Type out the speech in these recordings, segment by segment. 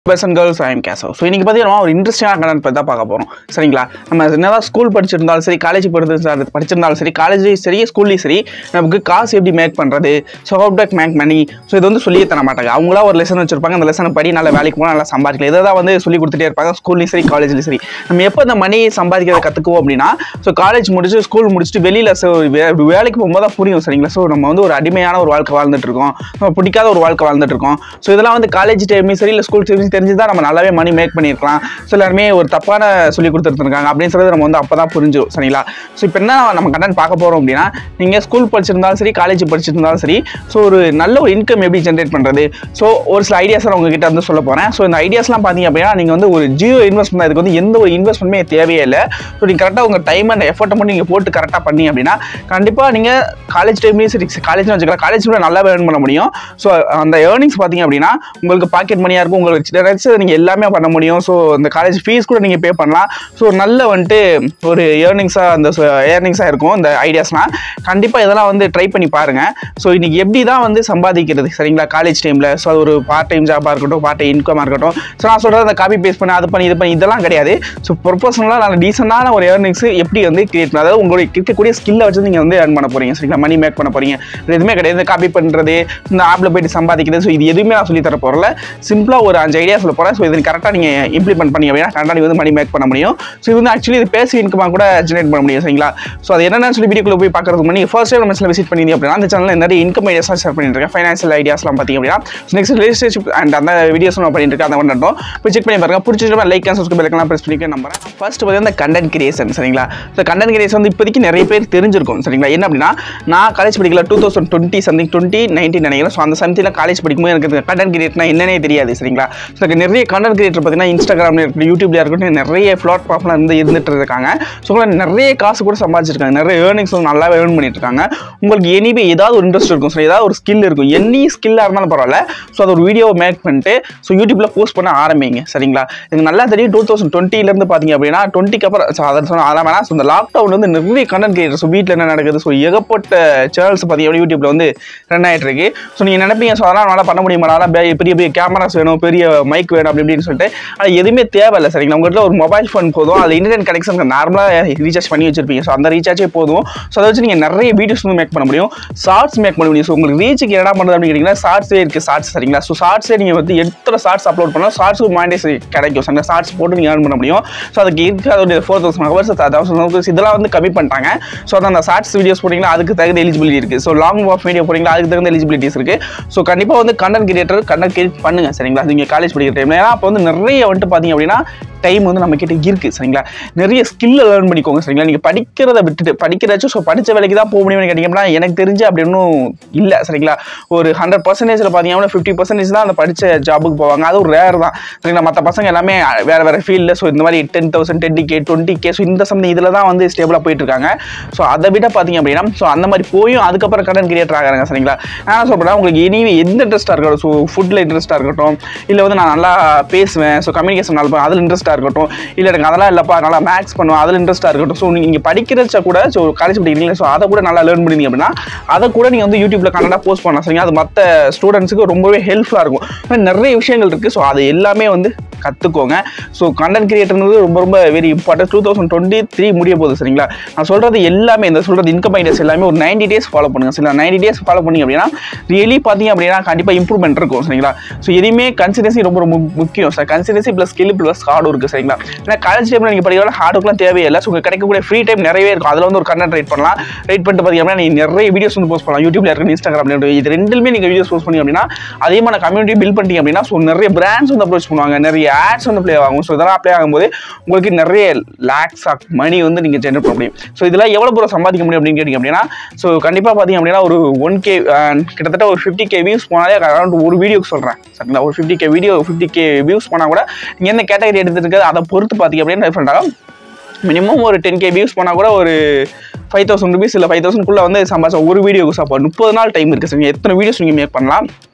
person girls I'm கேசோ so இன்றைக்கி பார்த்தீங்கன்னா ஒரு இன்ட்ரெஸ்டிங்கான கண்டென்ட் பற்றி தான் பார்க்க போகிறோம் சரிங்களா நம்ம என்னதான் ஸ்கூல் படிச்சிருந்தாலும் சரி காலேஜ் படிச்சிருந்தாலும் படிச்சிருந்தாலும் சரி காலேஜ்லேயும் சரி ஸ்கூல்லையும் சரி நமக்கு காசு எப்படி மேக் பண்ணுறது ஸோ ஹவு பேக் மேக் மணி ஸோ இது வந்து சொல்லியே தர மாட்டாங்க அவங்களா ஒரு லெசன் வச்சிருப்பாங்க அந்த லெசனை படி நல்ல வேலைக்கு போனால் நல்லா சம்பாதிக்கலாம் இதை தான் வந்து சொல்லி கொடுத்துட்டே இருப்பாங்க ஸ்கூல்லையும் சரி காலேஜ்லையும் சரி நம்ம எப்போ இந்த மணி சம்பாதிக்கிறத கற்றுக்குவோம் அப்படின்னா ஸோ காலேஜ் முடிச்சு ஸ்கூல் முடிச்சுட்டு வெளியில் வேலைக்கு போகும்போது தான் புரியும் சரிங்களா ஸோ நம்ம வந்து ஒரு அடிமையான ஒரு வாழ்க்கை வாழ்ந்துட்டு இருக்கோம் நம்ம பிடிக்காத ஒரு வாழ்க்கை வாழ்ந்துட்டு இருக்கோம் ஸோ இதெல்லாம் வந்து காலேஜ் டைம்லையும் சரி இல்லை ஸ்கூல் டைம்லையும் தெரிஞ்சு தான் நம்ம நல்லாவே மணி மேக் பண்ணியிருக்கலாம் ஸோ எல்லாருமே ஒரு தப்பான சொல்லி கொடுத்துருக்காங்க அப்படின்னு சொல்றது நம்ம வந்து அப்போ தான் புரிஞ்சிடும் சரிங்களா ஸோ இப்போ என்ன நம்ம கண்டென்ட் பார்க்க போகிறோம் அப்படின்னா நீங்கள் ஸ்கூல் படிச்சிருந்தாலும் சரி காலேஜ் படிச்சிருந்தாலும் சரி ஸோ ஒரு நல்ல ஒரு இன்கம் எப்படி ஜென்ரேட் பண்ணுறது ஸோ ஒரு சில ஐடியாஸ் நான் உங்ககிட்ட வந்து சொல்ல போகிறேன் ஸோ இந்த ஐடியாஸ்லாம் பார்த்தீங்க அப்படின்னா நீங்கள் வந்து ஒரு ஜியோ இன்வெஸ்ட்மெண்ட் இதுக்கு வந்து எந்த ஒரு இன்வெஸ்ட்மெண்ட்டுமே தேவையே இல்லை ஸோ நீங்கள் கரெக்டாக உங்கள் டைம் அண்ட் எஃபர்ட்டை மட்டும் நீங்கள் போட்டு கரெக்டாக பண்ணி அப்படின்னா கண்டிப்பாக நீங்கள் காலேஜ் டைம்லேயும் சரி காலேஜ்னு வச்சுக்கலாம் காலேஜ் கூட நல்லா ஏர்ன் பண்ண முடியும் ஸோ அந்த ஏர்னிங்ஸ் பார்த்தீங்க அப்படின்னா உங்களுக்கு பாக்கெட் மணியாக இருக்கும் உங்களுக்கு நினச்சது நீங்கள் எல்லாமே பண்ண முடியும் ஸோ அந்த காலேஜ் ஃபீஸ் கூட நீங்கள் பே பண்ணலாம் ஸோ நல்ல வந்துட்டு ஒரு ஏர்னிங்ஸாக அந்த ஏர்னிங்ஸாக இருக்கும் இந்த ஐடியாஸ்லாம் கண்டிப்பாக இதெல்லாம் வந்து ட்ரை பண்ணி பாருங்கள் ஸோ இன்றைக்கி எப்படி தான் வந்து சம்பாதிக்கிறது சரிங்களா காலேஜ் டைமில் ஸோ அது ஒரு பார்ட் டைம் ஜாபாக இருக்கட்டும் பார்ட் டைம் இன்கமாக இருக்கட்டும் ஸோ நான் சொல்கிறது அந்த காப்பி பேஸ்ட் பண்ணி அது பண்ணி இது பண்ணி இதெல்லாம் கிடையாது ஸோ ப்ரொஃபஷனலாக நல்ல டீசெண்டான ஒரு ஏர்னிங்ஸ் எப்படி வந்து கிரியேட் பண்ண அதாவது உங்களுடைய இருக்கக்கூடிய ஸ்கில்லை வச்சு நீங்கள் வந்து ஏர்ன் பண்ண போகிறீங்க சரிங்களா மணி மேக் பண்ண போகிறீங்க இது எதுவுமே கிடையாது இந்த காப்பி பண்ணுறது இந்த ஆப்பில் போயிட்டு சம்பாதிக்கிறது ஸோ இது எதுவுமே நான் சொல்லி தர போகிறல சிம்பிளாக ஒரு அஞ்சு ஐடியா சொல்ல போகிறேன் ஸோ இது கரெக்டாக நீங்கள் இம்ப்ளிமெண்ட் பண்ணி அப்படின்னா கரெக்டாக நீங்கள் வந்து மணி மேக் பண்ண முடியும் ஸோ இது வந்து ஆக்சுவலி இது பேசி இன்கமாக கூட ஜெனரேட் பண்ண முடியும் சரிங்களா ஸோ அது என்னென்னு சொல்லி வீடியோக்குள்ள போய் பார்க்கறதுக்கு முன்னாடி ஃபர்ஸ்ட் டைம் நம்ம சேனல் விசிட் பண்ணிங்க அப்படின்னா அந்த சேனலில் நிறைய இன்கம் ஐடியாஸ்லாம் ஷேர் பண்ணிட்டு இருக்கேன் ஃபைனான்ஷியல் ஐடியாஸ்லாம் பார்த்தீங்க அப்படின்னா நெக்ஸ்ட் ரிலேஷன்ஷிப் அண்ட் அந்த வீடியோஸ் நான் பண்ணிட்டு இருக்கேன் அதை பண்ணிட்டோம் போய் செக் பண்ணி பாருங்க பிடிச்சிட்டு லைக் அண்ட் சப்ஸ்கிரைப் எல்லாம் ப்ரெஸ் பண்ணிக்க நம்புறேன் ஃபர்ஸ்ட் பார்த்தீங்கன்னா கண்டென்ட் கிரியேஷன் சரிங்களா ஸோ கண்டென்ட் கிரியேஷன் வந்து இப்போதைக்கு நிறைய பேர் தெரிஞ்சிருக்கும் சரிங்களா என்ன அப்படின்னா நான் காலேஜ் படிக்கல two thousand twenty something twenty nineteen நினைக்கிறேன் ஸோ அந்த சம்திங்கில் காலேஜ் படிக்கும்போது எனக்கு கண்டென்ட் கிரியேட்னா என்னன்னே தெரியாது சரிங்களா ஸோ எனக்கு நிறைய கண்டென்ட் கிரியேட்டர் பார்த்தீங்கன்னா இன்ஸ்டாகிராமில் இருக்கட்டும் யூடியூப்ல இருக்கட்டும் நிறைய ஃப்ளாட் ப்ராப்ளம் இருந்து இருந்துட்டு இருக்காங்க ஸோ நிறைய காசு கூட சம்பாதிச்சிருக்காங்க நிறைய ஏர்னிங்ஸ் நல்லாவே ஏர்ன் பண்ணிட்டு இருக்காங்க உங்களுக்கு எனிவே ஏதாவது ஒரு இன்ட்ரெஸ்ட் இருக்கும் ஸோ ஏதாவது ஒரு ஸ்கில் இருக்கும் எனி ஸ்கில்லாக இருந்தாலும் பரவாயில்ல ஸோ அது ஒரு வீடியோவை மேக் பண்ணிட்டு ஸோ யூடியூப்ல போஸ்ட் பண்ண ஆரம்பிங்க சரிங்களா எனக்கு நல்லா தெரியும் டூ தௌசண்ட் டுவெண்ட்டிலேருந்து பார்த்தீங்க அப்படின்னா டுவெண்ட்டிக்கு அப்புறம் ஸோ அதை சொன்ன அதெல்லாம் வேணாம் ஸோ இந்த லாக்டவுன் வந்து நிறைய கண்டென்ட் கிரியேட்டர் ஸோ வீட்டில் என்ன நடக்குது ஸோ ஏகப்பட்ட சேனல்ஸ் பார்த்தீங்கன்னா யூடியூப்ல வந்து ரன் ஆகிட்டு இருக்கு ஸோ நீங்கள் நினைப்பீங்க ஸோ அதெல்லாம் நல்லா பண்ண முடியுமா நல்லா பெரிய பெரிய கேமராஸ் வேணும் பெரிய மைக் வேணும் அப்படி இப்படின்னு சொல்லிட்டு ஆனால் எதுவுமே தேவையில்லை சரிங்களா உங்கள்கிட்ட ஒரு மொபைல் ஃபோன் போதும் அதில் இன்டர்நெட் கனெக்ஷன் நார்மலாக ரீசார்ஜ் பண்ணி வச்சிருப்பீங்க ஸோ அந்த ரீசார்ஜே போதும் ஸோ அதை வச்சு நீங்கள் நிறைய வீடியோஸ் வந்து மேக் பண்ண முடியும் ஷார்ட்ஸ் மேக் பண்ண முடியும் ஸோ உங்களுக்கு ரீச்சுக்கு என்ன பண்ணுறது அப்படின்னு கேட்டிங்கன்னா ஷார்ட்ஸே இருக்குது ஷார்ட்ஸ் சரிங்களா ஸோ ஷார்ட்ஸே நீங்கள் வந்து எத்தனை ஷார்ட்ஸ் அப்லோட் பண்ணால் ஷார்ட்ஸுக்கு மாண்டேஸ் கிடைக்கும் அந்த ஷார்ட்ஸ் போட்டு நீங்கள் ஏர்ன் பண்ண முடியும் ஸோ அதுக்கு இருக்கு அதோட four thousand hours thousand hours இதெல்லாம் வந்து கம்மி பண்ணிட்டாங்க ஸோ அது அந்த ஷார்ட்ஸ் வீடியோஸ் போட்டிங்கன்னா அதுக்கு தகுந்த எலிஜிபிலிட்டி இருக்குது ஸோ லாங் வாக் வீடியோ போட்டிங்கன்னா அதுக்கு தகுந்த எலிஜிபிலிட்டிஸ் இருக்குது ஸோ கண்டிப்பாக வந்து கண்டென்ட் கிரியேட்டர் கண்டென்ட் கிரியேட் பண்ணுங்க சரிங்களா நீங்கள் காலேஜ் படிக்கிற டைமில் ஏன்னா அப்போ வந்து நிறைய வந்துட்டு பார்த்தீங்க அப்படின்னா டைம் வந்து நம்ம கிட்ட இருக்குது சரிங்களா நிறைய ஸ்கில்லை லேர்ன் பண்ணிக்கோங்க சரிங்களா நீங்கள் படிக்கிறத விட்டுட்டு படிக்கிறதாச்சும் ஸோ படித்த வேலைக்கு தான் போக முடியும்னு கேட்டிங்கன்னா எனக்கு தெரிஞ்சு அப்படி ஒன்றும் இல்லை சரிங்களா ஒரு ஹண்ட்ரட் பர்சன்டேஜில் பார்த்தீங்கன்னா ஃபிஃப்டி பர்சன்டேஜ் தான் அந்த படித்த ஜாபுக்கு போவாங்க அது ஒரு ரேர் தான் சரிங்களா மற்ற பசங்க எல்லாமே வேறு வேறு ஃபீல்டில் ஸோ இந்த மாதிரி ten thousand twenty K twenty K so இந்த சம்திங் இதில் தான் வந்து ஸ்டேபிளாக போயிட்டு இருக்காங்க ஸோ அதை விட பார்த்தீங்க அப்படின்னா ஸோ அந்த மாதிரி போயும் அதுக்கப்புறம் கடன் கிரியேட்டர் ஆகிறாங்க சரிங்களா நான் சொல்கிறேன் உங்களுக்கு இனிமே எந்த இன்ட்ரெஸ்ட்டாக இருக்கட்டும் ஸோ ஃபுட்டில் இன்ட்ரெஸ்ட்டாக இருக்கட்டும் இல்லை வந்து நான் நல்லா பேசுவேன் ஸோ கம்யூனிகேஷன் நல்லா அதில் இன்ட்ரெஸ்ட்டாக இருக்கட்டும் இல்லை எனக்கு அதெல்லாம் இல்லைப்பா நல்லா மேக்ஸ் பண்ணுவேன் அதில் இன்ட்ரெஸ்ட்டாக இருக்கட்டும் ஸோ நீங்கள் படிக்கிறச்ச கூட ஸோ காலேஜ் படிக்கிறீங்களா ஸோ அதை கூட நல்லா லேர்ன் பண்ணிங்க அப்படின்னா அதை கூட நீங்கள் வந்து யூடியூப்பில் கன்னடாக போஸ்ட் பண்ணலாம் சரிங்க அது மற்ற ஸ்டூடெண்ட்ஸுக்கு ரொம்பவே ஹெல்ப்ஃபுல்லாக இருக்கும் நிறைய விஷயங்கள் இருக்குது ஸோ அது எல்லாமே வந்து கற்றுக்கோங்க ஸோ கண்டென்ட் கிரியேட்டர்னு ரொம்ப ரொம்ப very important two thousand twenty three முடிய போகுது சரிங்களா நான் சொல்கிறது எல்லாமே இந்த சொல்கிறது இன்கம் ஐடியாஸ் எல்லாமே ஒரு நைன்டி டேஸ் ஃபாலோ பண்ணுங்கள் சரிங்களா நைன்டி டேஸ் ஃபாலோ பண்ணிங்க அப்படின்னா ரியலி பார்த்தீங்க அப்படின்னா கண்டிப்பாக இம்ப்ரூவ்மெண்ட் இருக்கும் சரிங்களா ஸோ எதுவுமே கன்சிடன்சி ரொம்ப ரொம்ப முக்கியம் sir consistency plus skill plus hard work சரிங்களா ஏன்னா காலேஜ் டைமில் நீங்கள் படிக்கிற ஹார்ட் ஒர்க்லாம் தேவையில்லை ஸோ உங்களுக்கு கிடைக்கக்கூடிய ஃப்ரீ டைம் நிறையவே இருக்கும் அதில் வந்து ஒரு கண்டென்ட் ரைட் பண்ணலாம் ரைட் பண்ணிட்டு பார்த்தீங்க அப்படின்னா நீங்கள் நிறைய வீடியோஸ் வந்து போஸ்ட் பண்ணலாம் யூடியூப்ல இருக்கு இன்ஸ்டாகிராம்ல இருக்கு இது ரெண்டுமே நீங்கள் வீடியோஸ் போஸ்ட் பண்ணி அப்படின்னா அதிகமான கம்யூனிட்டி பில்ட் பண்ணிட்டீங்க அப்படின்னா ஸோ நிறைய பிராண்ட்ஸ் வந்து அப்ரோச் பண்ணுவாங்க நிறைய ஆட்ஸ் வந்து ப்ளே ஆகும் ஸோ இதெல்லாம் அப்ளை ஆகும்போது உங்களுக்கு நிறைய லேக்ஸ் ஆஃப் மணி வந்து நீங்கள் ஜென்ரேட் பண்ண முடியும் ஸோ இதெல்லாம் எவ்வளோ தூரம் சம்பாதிக்க முடியும் அப்படின்னு கேட்டிங்க அப்படின்னா ஸோ கண்டிப்பாக பார்த்தீங்க அப்படின்னா ஒரு ஒன் கே கிட்டத்தட்ட ஒரு ஃபிஃப்டி கே வியூஸ் போனாலே அரௌண்ட் ஒரு வீடியோக்கு சொல்கிறேன் சரிங்களா ஒரு fifty K video fifty K views போனால் கூட நீங்கள் என்ன கேட்டகரி எடுத்துருக்கு அதை பொறுத்து பார்த்தீங்க அப்படின்னா டிஃப்ரெண்ட் ஆகும் மினிமம் ஒரு டென் கே வியூஸ் போனால் கூட ஒரு ஃபைவ் தௌசண்ட் ருபீஸ் இல்லை ஃபைவ் தௌசண்ட்குள்ளே வந்து சம்பாதிச்சா ஒரு வீடியோக்கு சாப்பாடு முப்பது நாள் டைம் இருக்குது சரிங்க எத்தனை வீடியோஸ் நீங்கள் மேக் பண்ணலாம்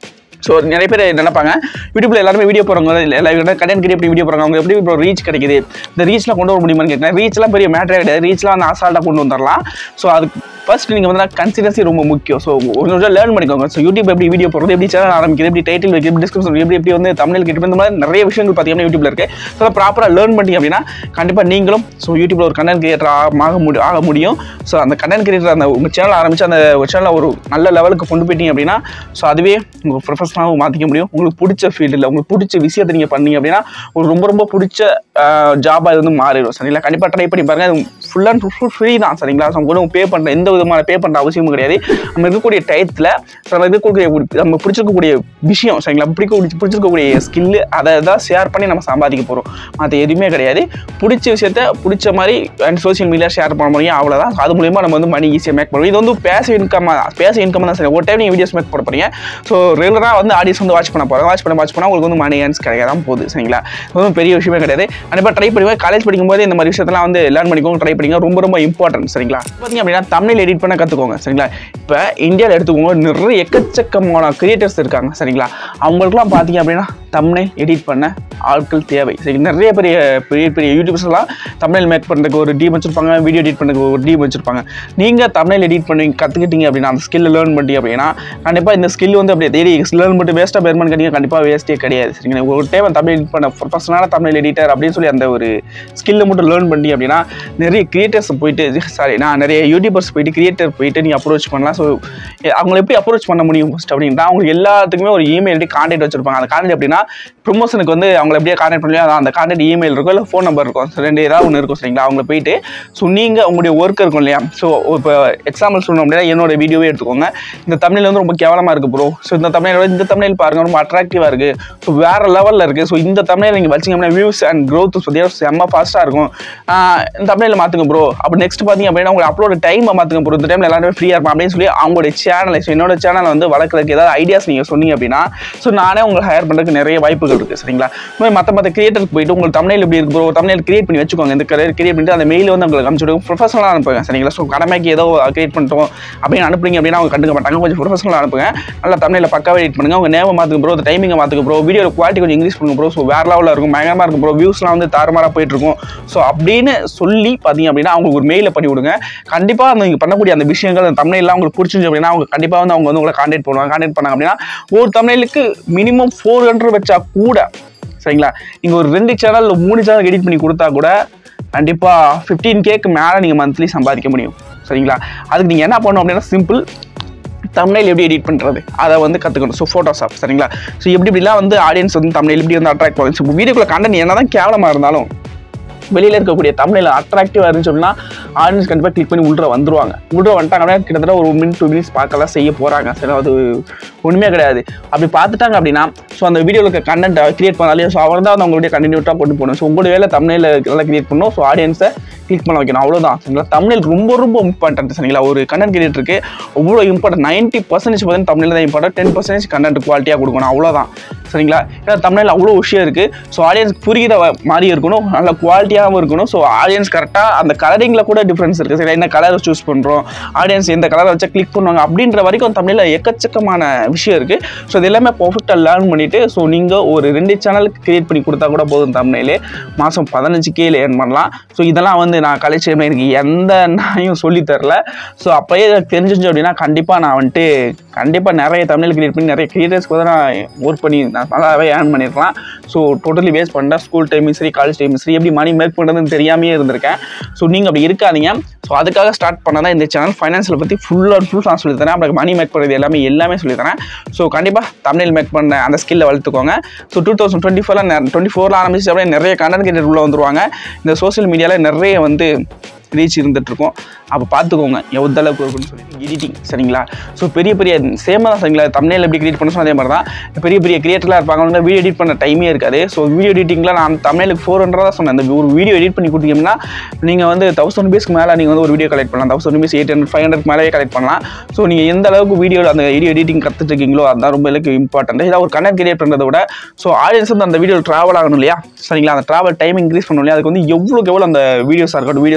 ஸோ நிறைய பேர் நினைப்பாங்க யூடியூப்ல எல்லாருமே வீடியோ போகிறவங்க எல்லா கண்டென்ட் கிரியேட் வீடியோ போகிறாங்க அவங்க எப்படி இப்போ ரீச் கிடைக்குது இந்த ரீச்லாம் கொண்டு வர முடியுமான்னு கேட்டேன் ரீச்லாம் பெரிய மேட்டரே கிடையாது ரீச்லாம் வந்து அசால்ட்டாக கொண்டு வந்துடலாம் ஸோ அதுக்கு ஃபர்ஸ்ட் நீங்கள் வந்து கன்சிடன்சி ரொம்ப முக்கியம் ஸோ ஒரு நிமிஷம் லேர்ன் பண்ணிக்கோங்க ஸோ யூடியூப் எப்படி வீடியோ போடுறது எப்படி சேனல் ஆரம்பிக்கிறது எப்படி டைட்டில் வைக்கிறது எப்படி டிஸ்கிரிப்ஷன் எப்படி எப்படி வந்து தமிழ் கிட்ட இந்த மாதிரி நிறைய விஷயங்கள் பார்த்தீங்கன்னா யூடியூப்ல இருக்கு ஸோ ப்ராப்பராக லேர்ன் பண்ணிட்டீங்க அப்படின்னா கண்டிப்பாக நீங்களும் ஸோ யூடியூப்ல ஒரு கண்டென்ட் கிரியேட்டர் ஆக முடியும் ஆக முடியும் ஸோ அந்த கண்டென்ட் கிரியேட்டர் அந்த உங்கள் சேனல் ஆரம்பிச்சு அந்த சேனலை ஒரு நல்ல லெவலுக்கு கொண்டு போயிட்டீங்க அப்படின்னா ஸோ அதுவே உங்கள் ப்ரொஃபஷனலாகவும் மாற்றிக்க முடியும் உங்களுக்கு பிடிச்ச ஃபீல்டில் உங்களுக்கு பிடிச்ச விஷயத்தை நீங்கள் பண்ணீங்க அப்படின்னா உங்களுக்கு ரொம்ப ரொம்ப பிடிச்ச ஜாபாக இது வந்து மாறிடும் சரிங்களா கண்டிப்பாக ட்ரை பண்ணி பாருங்க அது ஃபுல் அண்ட் ஃபுல் ஃப்ரீ தான் சரிங்களா ஸோ உங்களுக்கு பே பண்ணுற எந்த விதமான பே பண்ணுற அவசியமும் கிடையாது நம்ம இருக்கக்கூடிய டயத்தில் நம்ம இருக்கக்கூடிய நம்ம பிடிச்சிருக்கக்கூடிய விஷயம் சரிங்களா பிடிக்க பிடிச்சிருக்கக்கூடிய ஸ்கில்லு அதை தான் ஷேர் பண்ணி நம்ம சம்பாதிக்க போகிறோம் மற்ற எதுவுமே கிடையாது பிடிச்ச விஷயத்த பிடிச்ச மாதிரி அண்ட் சோஷியல் மீடியா ஷேர் பண்ண முடியும் அவ்வளோதான் அது மூலியமாக நம்ம வந்து மணி ஈஸியாக மேக் பண்ணுவோம் இது வந்து பேச இன்கம் பேச இன்கம் தான் சரி ஒரு டைம் நீங்கள் வீடியோஸ் மேக் பண்ண போகிறீங்க ஸோ ரெகுலராக வந்து ஆடியன்ஸ் வந்து வாட்ச் பண்ண போகிறாங்க வாட்ச் பண்ண வாட்ச் பண்ணால் உங்களுக்கு வந்து மணி ஏர்ன்ஸ் கிடைக்க தான் போகுது சரிங்களா இது வந்து பெரிய விஷயமே கிடையாது கண்டிப்பாக ட்ரை பண்ணுவோம் காலேஜ் படிக்கும்போது இந்த மாதிரி விஷயத்தெல்லாம் வந்து லேர்ன் பண்ணிக்கோங்க ட்ரை பண்ணிங்க ரொம்ப ரொம்ப இம்பார்ட்டன்ட் சரிங்களா பார்த்தீங்க அப்படின்னா தமிழில் எடிட் பண்ண கற்றுக்கோங்க சரிங்களா இப்போ இந்தியாவில் எடுத்துக்கோங்க நிறைய எக்கச்சக்கமான கிரியேட்டர்ஸ் இருக்காங்க சரிங்களா அவங்களுக்குலாம் பார்த்தீங்க அப்படின்னா தமிழ் எடிட் பண்ண ஆட்கள் தேவை சரி நிறைய பெரிய பெரிய பெரிய யூடியூபர்ஸ்லாம் தமிழ் மேக் பண்ணுறதுக்கு ஒரு டீம் வச்சிருப்பாங்க வீடியோ எடிட் பண்ணுறதுக்கு ஒரு டீம் வச்சிருப்பாங்க நீங்கள் தமிழ் எடிட் பண்ணி கற்றுக்கிட்டீங்க அப்படின்னா அந்த ஸ்கில் லேர்ன் பண்ணிட்டீங்க அப்படின்னா கண்டிப்பாக இந்த ஸ்கில் வந்து அப்படியே தேடி லேர்ன் பண்ணிட்டு வேஸ்ட்டாக பேர்மன் கேட்டீங்க கண்டிப்பாக வேஸ்ட்டே கிடையாது சரிங்களா ஒரு டைம் தமிழ் எடிட் பண்ண ப்ரொஃபஷனலான தமிழ் எடிட்டர் அப்படின்னு சொல்லி அந்த ஒரு ஸ்கில்லை மட்டும் லேர்ன் பண்ணி அப்படின்னா நிறைய கிரியேட்டர்ஸ் போயிட்டு சாரி நான் நிறைய யூடியூபர்ஸ் போயிட்டு கிரியேட்டர் போயிட்டு நீங்கள் அப்ரோச் பண்ணலாம் ஸோ அவங்களை எப்படி அப்ரோச் பண்ண முடியும் ஃபஸ்ட் அப்படின்னா அவங்களுக்கு எல்லாத்துக்குமே ஒரு இமெயில் ஐடி கான்டாக்ட் வச்சிருப்பாங்க அந்த கான்டாக்ட் எப்படின்னா ப்ரொமோஷனுக்கு வந்து அவங்களை எப்படியே கான்டாக்ட் பண்ணி அந்த கான்டாக்ட் இமெயில் இருக்கும் இல்லை ஃபோன் நம்பர் இருக்கும் So, ரெண்டு ஏதாவது ஒன்று இருக்கும் சரிங்களா அவங்கள போயிட்டு ஸோ நீங்கள் உங்களுடைய ஒர்க் இருக்கும் இல்லையா ஸோ இப்போ எக்ஸாம்பிள் சொல்லணும் அப்படின்னா என்னோட வீடியோவே எடுத்துக்கோங்க இந்த தமிழில் வந்து ரொம்ப கேவலமாக இருக்குது ப்ரோ ஸோ இந்த தமிழோட இந்த தமிழ் பாருங்க ரொம்ப அட்ராக்டிவாக இருக்குது ஸோ வேறு லெவலில் இருக்குது ஸோ இந்த தமிழை நீங்கள் வச்சிங்க அப்படின்னா வியூஸ் அண்ட் க்ரோத் பார்த்தீங்கன்னா செம்ம ஃபாஸ்ட்டாக இருக்கும் ஆஹ் இந்த தமிழில் மாற்றுங்க ப்ரோ அப்போ நெக்ஸ்ட் பார்த்தீங்க அப்படின்னா உங்களுக்கு அப்லோட் டைமை மாற்றுங்க ப்ரோ இந்த டைமில் எல்லாருமே ஃப்ரீயாக இருப்போம் அப்படின்னு சொல்லி அவங்களுடைய சேனலை ஸோ என்னோட சேனலை வந்து வளர்க்குறதுக்கு ஏதாவது ஐடியாஸ் நீங்கள் சொன்னீங்க அப்படின்னா ஸோ நானே உங்களை ஹையர் பண்ணுறதுக்கு நிறைய வாய்ப்புகள் இருக்குது சரிங்களா இந்த மாதிரி மற்ற மற்ற கிரியேட்டருக்கு போயிட்டு உங்களுக்கு தமிழில் எப்படி இருக்கு ப்ரோ தமிழில் கிரியேட் பண்ணி வச்சுக்கோங்க இந்த கிரியேட் பண்ணிட்டு அந்த மெயில் வந்து உங்களுக்கு அனுப்பிச்சு விடுங்க ப்ரொஃபஷனலாக அனுப்புங்க சரிங்களா ஸோ கடமைக்கு ஏதோ கிரியேட் பண்ணிட்டோம் அப்படின்னு அனுப்புறீங்க அப்படின்னா அவங்க கண்டுக்க மாட்டாங்க கொஞ்சம் ப்ரொஃபஷனலாக அனுப்புங்க நல்லா தமிழில் பக்காவே எடிட் பண்ணுங்க உங்கள் நேம மாற்றுங்க ப்ரோ டைமிங்கை மாற்றுங்க ப்ரோ வீடியோ குவாலிட்டி கொஞ்சம் இன்க்ரீஸ் பண்ணுங்க ப்ரோ ஸோ வேறு லெவலில் இருக்கும் பயங்கரமாக இருக்கும் ப்ரோ வியூஸ்லாம் வந்து தாறுமாறாக போயிட்டு இருக்கும் ஸோ அப்படின்னு சொல்லி பார்த்தீங்க அப்படின்னா அவங்களுக்கு ஒரு மெயிலை பண்ணி விடுங்க கண்டிப்பாக அந்த நீங்கள் பண்ணக்கூடிய அந்த விஷயங்கள் அந்த தமிழ்லாம் உங்களுக்கு பிடிச்சிருந்துச்சு அப்படின்னா அவங்க கண்டிப்பாக வந்து அவங்க வந்து உங்களை கான்டாக்ட் பண்ணுவாங்க கான்டாக்ட் பண்ணாங்க அப்படின்னா ஒரு தமிழுக்கு மினிமம் ஃபோர் ஹண்ட்ரட் வச்சா கூட சரிங்களா நீங்கள் ஒரு ரெண்டு சேனல் மூணு சேனல் எடிட் பண்ணி கொடுத்தா கூட கண்டிப்பாக ஃபிஃப்டீன் கேக்கு மேலே நீங்கள் மந்த்லி சம்பாதிக்க முடியும் சரிங்களா அதுக்கு நீங்கள் என்ன பண்ணணும் அப்படின்னா சிம்பிள் தமிழில் எப்படி எடிட் பண்ணுறது அதை வந்து கற்றுக்கணும் ஸோ ஃபோட்டோஷாப் சரிங்களா ஸோ எப்படி இப்படிலாம் வந்து ஆடியன்ஸ் வந்து தமிழில் எப்படி வந்து அட்ராக்ட் பண்ணுது ஸோ வீடியோக்குள்ள கண்டென்ட் என்ன தான் கேவலமாக இருந்தாலும் வெளியில் இருக்கக்கூடிய தமிழில் அட்ராக்டிவாக இருந்துச்சு அப்படின்னா ஆடியன்ஸ் கண்டிப்பாக கிளிக் பண்ணி உள்ள வந்துருவாங்க உள்ள வந்துட்டாங்க அப்படின்னா கிட்டத்தட்ட ஒரு மினிட் டூ மினிட்ஸ் பார்க்கலாம் செய்ய போகிறாங்க சரி அது ஒன்றுமே கிடையாது அப்படி பார்த்துட்டாங்க அப்படின்னா ஸோ அந்த வீடியோவில் இருக்க கண்டென்ட் கிரியேட் பண்ணாலே ஸோ அவர் தான் வந்து அவங்களுடைய கண்டினியூட்டாக கொண்டு போகணும் ஸோ உங்களுடைய வேலை தமிழில் நல்லா கிரியேட் பண்ணணும் ஸோ ஆடியன்ஸை கிளிக் பண்ண வைக்கணும் அவ்வளோதான் சரிங்களா தமிழ் ரொம்ப ரொம்ப இம்பார்ட்டன்ட் சரிங்களா ஒரு கண்டென்ட் கிரியேட்டருக்கு அவ்வளோ இம்பார்ட்டன்ட் நைன்ட்டி பர்சன்டேஜ் பார்த்தீங்கன்னா தமிழில் தான் இம்பார்ட்டன்ட் டென் பர்சன்டேஜ் கண்டென்ட் குவாலிட்டியாக கொடுக்கணும் அவ்வளோதான் சரிங்களா ஏன்னா தமிழில் அவ்வளோ விஷயம் இருக்குது ஸோ ஆடியன்ஸ் புரிகிற வ- மாதிரி இருக்கணும் நல்ல குவாலிட்டியாகவும் இருக்கணும் ஸோ ஆடியன்ஸ் கரெக்டாக அந்த கலரிங்கில் கூட டிஃப்ரென்ஸ் இருக்குது சரி என்ன கலர் சூஸ் பண்ணுறோம் ஆடியன்ஸ் எந்த கலரை வச்சா கிளிக் பண்ணுவாங்க அப்படின்ற வரைக்கும் தமிழில் எக்கச்சக்கமான விஷயம் இருக்குது ஸோ இது எல்லாமே பர்ஃபெக்டாக லேர்ன் பண்ணிவிட்டு ஸோ நீங்கள் ஒரு ரெண்டு சேனலுக்கு கிரியேட் பண்ணி கொடுத்தா கூட போதும் தமிழிலே மாதம் பதினஞ்சு கேல ஏர்ன் பண்ணலாம் ஸோ இதெல்லாம் வந்து நான் காலேஜ் டைமில் எனக்கு எந்த நாயும் சொல்லித் தரல ஸோ அப்போயே எனக்கு தெரிஞ்சிச்சு அப்படின்னா கண்டிப்பாக நான் வந்துட்டு கண்டிப்பாக நிறைய தமிழ் கிரியேட் பண்ணி நிறைய கிரியேட்டர்ஸ்க்கு வந்து நான் ஒர்க் பண்ணி நான் நல்லாவே ஏர்ன் பண்ணியிருக்கலாம் ஸோ டோட்டலி வேஸ்ட் பண்ணிட்டேன் ஸ்கூல் டைமும் சரி காலேஜ் டைமும் சரி எப்படி மணி மேக் பண்ணுறதுன்னு தெரியாமையே இருந்திருக்கேன் ஸோ நீங்கள் அப்படி இருக்காதீங்க ஸோ அதுக்காக ஸ்டார்ட் பண்ண தான் இந்த சேனல் ஃபைனான்ஸில் பற்றி ஃபுல் அண்ட் ஃபுல் நான் சொல்லித்தரேன் அப்புறம் மணி மேக் பண்ணுறது எல்லாமே எல்லாமே சொல்லித்தரேன் ஸோ கண்டிப்பாக தமிழ் மேக் பண்ண அந்த ஸ்கில்லை வளர்த்துக்கோங்க ஸோ டூ தௌசண்ட் டுவெண்ட்டி ஃபோரில் டுவெண்ட்டி ஃபோரில் ஆரம்பிச்சு அப்படியே நிறைய கண்டென்ட் கிரியேட்டர் உள்ள வந்துருவாங்க இந்த சோஷியல் மீடியாவில் நிறைய வந்து ரீச் இருந்துகிட்ருக்கும் அப்போ பார்த்துக்கோங்க எவ்வளோ அளவுக்கு இருக்குன்னு சொல்லிட்டு எடிட்டிங் சரிங்களா ஸோ பெரிய பெரிய சேமாக தான் சரிங்களா தமிழில் எப்படி கிரியேட் பண்ண அதே மாதிரி தான் பெரிய பெரிய கிரியேட்டர்லாம் இருப்பாங்க அவங்க வீடியோ எடிட் பண்ண டைமே இருக்காது ஸோ வீடியோ எடிட்டிங்கில் நான் தமிழுக்கு ஃபோர் ஹண்ட்ரட் தான் சொன்னேன் இந்த ஒரு வீடியோ எடிட் பண்ணி கொடுத்தீங்கன்னா நீங்கள் வந்து தௌசண்ட் ருபீஸ்க்கு மேலே நீங்கள் வந்து ஒரு வீடியோ கலெக்ட் பண்ணலாம் thousand rupees eight hundred five hundred மேலே கலெக்ட் பண்ணலாம் ஸோ நீங்கள் எந்த அளவுக்கு வீடியோ அந்த வீடியோ எடிட்டிங் கற்றுட்டு இருக்கீங்களோ அதுதான் ரொம்ப எனக்கு இம்பார்ட்டன்ட் இதாக ஒரு கண்டென்ட் கிரியேட் பண்ணுறத விட ஸோ ஆடியன்ஸ் வந்து அந்த வீடியோ ட்ராவல் ஆகணும் இல்லையா சரிங்களா அந்த ட்ராவல் டைம் இன்க்ரீஸ் பண்ணணும் இல்லையா அதுக்கு வந்து எவ்வளோக்கு எவ்வளோ அந்த வீடியோஸாக இருக்கட்டும் வீடியோஸ் கிளிப்பாக இருக்கட்டும்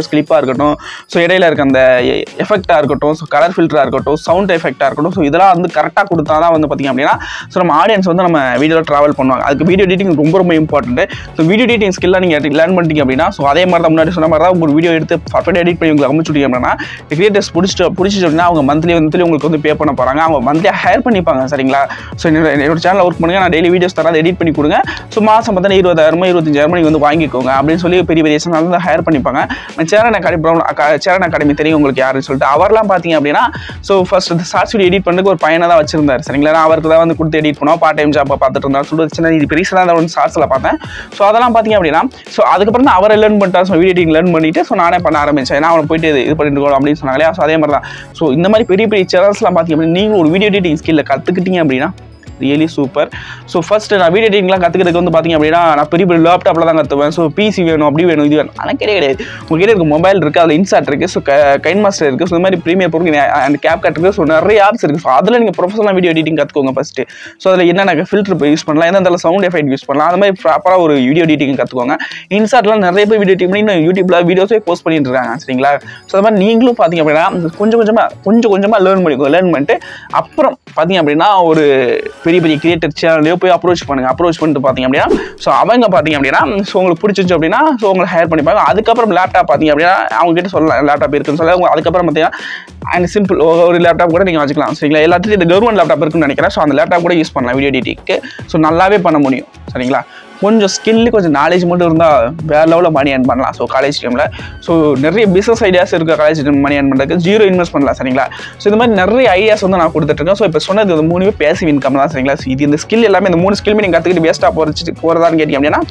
இருக்கட்டும் ஸோ இடையில இருக்க அந்த எஃபெக்டாக இருக்கட்டும் ஸோ கலர் ஃபில்டராக இருக்கட்டும் சவுண்ட் எஃபெக்டாக இருக்கட்டும் ஸோ இதெல்லாம் வந்து கரெக்டாக கொடுத்தா தான் வந்து பார்த்திங்க அப்படின்னா ஸோ நம்ம ஆடியன்ஸ் வந்து நம்ம வீடியோவில் ட்ராவல் பண்ணுவாங்க அதுக்கு வீடியோ எடிட்டிங் ரொம்ப ரொம்ப இம்பார்ட்டன்ட் ஸோ வீடியோ எடிட்டிங் ஸ்கில்லாம் நீங்கள் லேர்ன் பண்ணிட்டீங்க அப்படின்னா ஸோ அதே மாதிரி தான் முன்னாடி சொன்ன மாதிரி தான் ஒரு வீடியோ எடுத்து பர்ஃபெக்ட் எடிட் பண்ணி உங்களுக்கு அமைச்சுட்டீங்க அப்படின்னா கிரியேட்டர்ஸ் பிடிச்சிட்டு பிடிச்சிட்டு அப்படின்னா அவங்க மந்த்லி மந்த்லி உங்களுக்கு வந்து பே பண்ண போகிறாங்க அவங்க மந்த்லி ஹையர் பண்ணிப்பாங்க சரிங்களா ஸோ என்னோட என்னோட சேனல் ஒர்க் பண்ணுங்க நான் டெய்லி வீடியோஸ் தரேன் எடிட் பண்ணி கொடுங்க ஸோ மாதம் பார்த்தீங்கன்னா இருபதாயிரமோ இருபத்தஞ்சாயிரமோ நீங்கள் வந்து வாங்கிக்கோங்க அப்படின்னு சொல்லி பெரிய பெரிய சேனல் வந்து ஹையர் பண்ணிப்பாங்க நான் சேரன் அகாடமி சேரன் அகாடமி தெரியும் உங்களுக்கு யாருன்னு சொல்லிட்டு அவர்லாம் பார்த்தீங்க அப்படின்னா ஸோ ஃபர்ஸ்ட் இந்த ஷார்ட்ஸ் வீடியோ எடிட் பண்ணுறதுக்கு ஒரு பையனை தான் வச்சிருந்தார் சரிங்களா நான் அவருக்கு தான் வந்து கொடுத்து எடிட் பண்ணுவோம் பார்ட் டைம் ஜாப்பாக பார்த்துட்டு இருந்தார் சொல்லிட்டு சின்ன இது பெரிய தான் வந்து ஷார்ட்ஸில் பார்த்தேன் ஸோ அதெல்லாம் பார்த்தீங்க அப்படின்னா ஸோ அதுக்கப்புறம் தான் அவரை லேர்ன் பண்ணிட்டார் ஸோ வீடியோ எடிட்டிங் லேர்ன் பண்ணிட்டு ஸோ நானே பண்ண ஆரம்பிச்சேன் ஏன்னா அவனை போயிட்டு இது இது பண்ணிட்டு இருக்கோம் அப்படின்னு சொன்னாங்களே ஸோ அதே மாதிரி தான் ஸோ இந்த மாதிரி பெரிய பெரிய சேனல்ஸ்லாம் பார்த்தீங்க அப்படின்னா நீங்கள் ஒரு வீடியோ எடிட்டிங் ஸ்கில்ல கற்றுக்கிட்டீங்க அப்படின்னா ரியலி சூப்பர் ஸோ ஃபர்ஸ்ட் நான் வீடியோ எடிட்டிங்லாம் கற்றுக்கிறதுக்கு வந்து பார்த்தீங்க அப்படின்னா நான் பெரிய பெரிய லேப்டாப்பில் தான் கற்றுவேன் ஸோ பிசி வேணும் அப்படி வேணும் இது வேணும் ஆனால் கிடையாது கிடையாது உங்ககிட்ட இருக்க மொபைல் இருக்குது அதில் இன்சாட் இருக்குது ஸோ கைன் மாஸ்டர் இருக்குது ஸோ இந்த மாதிரி ப்ரீமியர் பொருள் அந்த கேப் கட் இருக்குது ஸோ நிறைய ஆப்ஸ் இருக்குது ஸோ அதில் நீங்கள் ப்ரொஃபஷனல் வீடியோ எடிட்டிங் கற்றுக்கோங்க ஃபஸ்ட்டு ஸோ அதில் என்னென்ன ஃபில்டர் யூஸ் பண்ணலாம் எந்தெந்த சவுண்ட் எஃபெக்ட் யூஸ் பண்ணலாம் அந்த மாதிரி ப்ராப்பராக ஒரு வீடியோ எடிட்டிங் கற்றுக்கோங்க இன்சாட்லாம் நிறைய பேர் வீடியோ எடிட் பண்ணி இன்னும் யூடியூப்பில் வீடியோஸே போஸ்ட் பண்ணிட்டு இருக்காங்க சரிங்களா ஸோ அது மாதிரி நீங்களும் பார்த்தீங்க அப்படின்னா கொஞ்சம் கொஞ்சமாக கொஞ்சம் கொஞ்சமாக லேர்ன் பண்ணிக்கோங்க லேர்ன் பண்ணிட்டு அப்புறம் பார்த்தீங்க அப்படின்னா ஒரு பெரிய பெரிய கிரியேட்டர் சேனல்லையோ போய் அப்ரோச் பண்ணுங்க அப்ரோச் பண்ணிட்டு பார்த்தீங்க அப்படின்னா ஸோ அவங்க பார்த்தீங்க அப்படின்னா ஸோ உங்களுக்கு பிடிச்சிச்சு அப்படின்னா ஸோ உங்களை ஹையர் பண்ணிப்பாங்க அதுக்கப்புறம் லேப்டாப் பார்த்தீங்க அப்படின்னா அவங்க கிட்ட சொல்லலாம் லேப்டாப் இருக்குன்னு சொல்ல அவங்க அதுக்கப்புறம் பார்த்தீங்கன்னா அண்ட் சிம்பிள் ஒரு லேப்டாப் கூட நீங்கள் வச்சுக்கலாம் சரிங்களா எல்லாத்துலையும் இந்த கவர்மெண்ட் லேப்டாப் இருக்குன்னு நினைக்கிறேன் ஸோ அந்த லேப்டாப் கூட யூஸ் பண்ணலாம் வீடியோ எடிட்டிங்க்கு ஸோ நல்லாவே பண்ண முடியும் சரிங்களா கொஞ்சம் ஸ்கில்லு கொஞ்சம் நாலேஜ் மட்டும் இருந்தால் வேறு லெவலில் மணி ஏர்ன் பண்ணலாம் ஸோ காலேஜ் டைமில் ஸோ நிறைய பிஸ்னஸ் ஐடியாஸ் இருக்குது காலேஜ் டைம் மணி ஏர்ன் பண்ணுறதுக்கு ஜீரோ இன்வெஸ்ட் பண்ணலாம் சரிங்களா ஸோ இந்த மாதிரி நிறைய ஐடியாஸ் வந்து நான் கொடுத்துட்ருக்கேன் ஸோ இப்போ சொன்னது இந்த மூணுமே பேசிவ் இன்கம் தான் சரிங்களா ஸோ இது இந்த ஸ்கில் எல்லாமே இந்த மூணு ஸ்கில்மே நீங்கள் கற்றுக்கிட்டு வேஸ்ட்டாக போகிறச்சு போகிறதான்னு கேட்டிங்க அப்படின்னா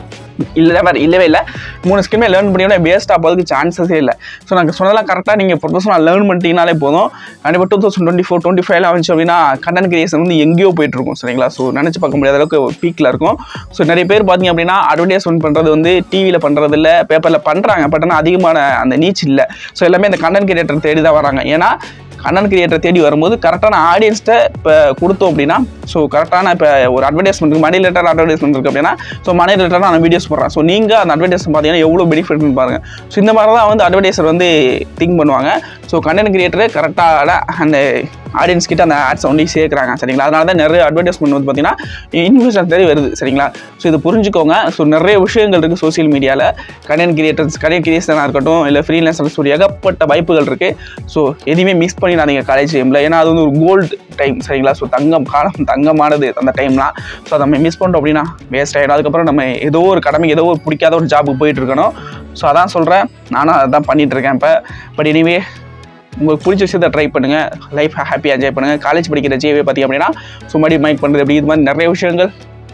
இல்லை வேறு இல்லவே இல்லை மூணு ஸ்கில்மே லேர்ன் பண்ணியோட வேஸ்ட்டாக போகிறதுக்கு சான்சஸே இல்லை ஸோ நாங்கள் சொன்னதெல்லாம் கரெக்டாக நீங்கள் ப்ரொஃபஷனல் லேர்ன் பண்ணிட்டீங்கனாலே போதும் கண்டிப்பாக two thousand twenty four twenty ஃபைவ்ல வந்துச்சு அப்படின்னா கண்டென்ட் கிரியேஷன் வந்து எங்கேயோ போயிட்டு இருக்கும் சரிங்களா ஸோ நினச்சி பார்க்க முடியாத அளவுக்கு பீக்கில் இருக்கும் ஸோ நிறைய பேர் பார்த்தீங்க அப்படின்னா அட்வர்டைஸ்மெண்ட் பண்ணுறது வந்து டிவியில் பண்ணுறது இல்லை பேப்பரில் பண்ணுறாங்க பட் ஆனால் அதிகமான அந்த நீச் இல்லை ஸோ எல்லாமே இந்த கண்டென்ட் கிரியேட்டர் தேடி தான் வராங்க ஏன்னா கண்டென்ட் கிரியேட்டர் தேடி வரும்போது கரெக்டான ஆடியன்ஸ்ட்டை இப்போ கொடுத்தோம் அப்படின்னா ஸோ கரெக்டான இப்போ ஒரு அட்வர்டைஸ்மெண்ட் மணி ரிலேட்டட் அட்வர்டைஸ்மெண்ட் இருக்குது அப்படின்னா ஸோ மணி ரிலேட்டடாக நான் வீடியோஸ் போடுறேன் ஸோ நீங்கள் அந்த அட்வர்டைஸ்மெண்ட் பார்த்தீங்கன்னா எவ்வளோ பெனிஃபிட்னு பாருங்கள் ஸோ இந்த மாதிரி தான் வந்து அட்வர்டைசர் வந்து திங்க் பண்ணுவாங்க ஸோ கண்டென்ட் கிரியேட்டர் கரெக்டான அந்த ஆடியன்ஸ் கிட்ட அந்த ஆட்ஸ் வந்து சேர்க்குறாங்க சரிங்களா அதனால தான் நிறைய அட்வர்டைஸ்மெண்ட் வந்து பார்த்தீங்கன்னா இன்ஃபியூஷன் தேடி வருது சரிங்களா ஸோ இது புரிஞ்சுக்கோங்க ஸோ நிறைய விஷயங்கள் இருக்குது சோஷியல் மீடியாவில் கண்டென்ட் கிரியேட்டர்ஸ் கண்டென்ட் கிரியேஷனாக இருக்கட்டும் இல்லை ஃப்ரீலான்சர்ஸ் ஒரு ஏகப்பட்ட வாய்ப்புகள் இருக்குது ஸோ எதுவுமே மிஸ் பண்ணிடாதீங்க காலேஜ் டைமில் ஏன்னா அது வந்து ஒரு கோல்டு டைம் சரிங்களா ஸோ தங்கம் காலம் தங்கமானது அந்த டைம்லாம் ஸோ அதை நம்ம மிஸ் பண்ணிட்டோம் அப்படின்னா வேஸ்ட் ஆகிடும் அதுக்கப்புறம் நம்ம ஏதோ ஒரு கடமைக்கு ஏதோ ஒரு பிடிக்காத ஒரு ஜாபுக்கு போயிட்டு இருக்கணும் ஸோ அதான் சொல்கிறேன் நானும் அதான் பண்ணிட்டு இருக்கேன் இப்போ பட் எனிவே உங்களுக்கு பிடிச்ச விஷயத்தை ட்ரை பண்ணுங்கள் லைஃப் ஹாப்பியாக என்ஜாய் பண்ணுங்கள் காலேஜ் படிக்கிற ஜேவே பார்த்தீங்க அப்படின்னா ஸோ மறுபடியும் மைக் பண்ணுறது அப்படி இது மாதிரி நிறைய விஷயங்கள்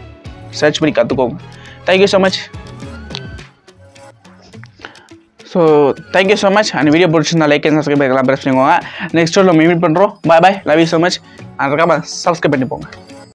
சர்ச் பண்ணி கற்றுக்கோங்க thank you so much so thank you so much அந்த வீடியோ பிடிச்சிருந்தா லைக் அண்ட் சப்ஸ்கிரைப் எல்லாம் ப்ரெஸ் பண்ணிக்கோங்க நெக்ஸ்ட் நம்ம மீட் பண்ணுறோம் bye bye love you so much அதுக்காக சப்ஸ்கிரைப் பண்ணி போங்க